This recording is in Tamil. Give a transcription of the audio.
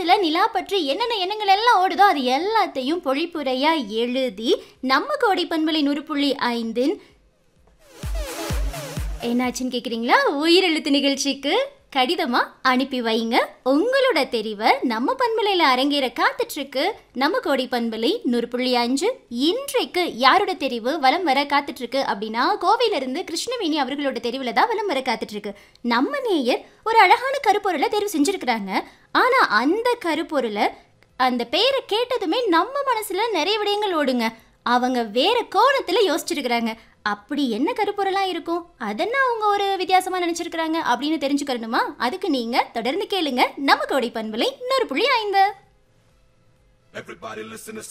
மனசுல நிலா பற்றி என்னென்ன எண்ணங்கள் எல்லாம் ஓடுதோ அது எல்லாத்தையும் பொழிப்புரையா எழுதி நம்ம கோடி பண்பலை நூறு புள்ளி ஐந்தின் என்னாச்சுன்னு கேக்குறீங்களா உயிரெழுத்து நிகழ்ச்சிக்கு கடிதமா அனுப்பி வைங்க உங்களோட தெரிவை நம்ம பண்பலையில் அரங்கேற காத்துட்டு இருக்கு நம்ம கோடி பண்பலை நூறு புள்ளி அஞ்சு இன்றைக்கு யாரோட தெரிவு வலம் வர காத்துட்டு இருக்கு அப்படின்னா கோவையில இருந்து கிருஷ்ணவேணி அவர்களோட தெரிவுல தான் வலம் வர காத்துட்டு இருக்கு நம்ம நேயர் ஒரு அழகான கருப்பொருளை தேர்வு செஞ்சிருக்கிறாங்க ஆனா அந்த கருப்பொருளை அந்த பெயரை கேட்டதுமே நம்ம மனசுல நிறைய விடயங்கள் ஓடுங்க அவங்க வேற கோணத்துல யோசிச்சிருக்கிறாங்க அப்படி என்ன கருப்பொருளா இருக்கும் அதென்ன அவங்க ஒரு வித்தியாசமா நினைச்சிருக்கிறாங்க அப்படின்னு தெரிஞ்சுக்கணுமா அதுக்கு நீங்க தொடர்ந்து கேளுங்க நம்ம கோடை பண்பலை இன்னொரு புள்ளி ஐந்து Everybody listen to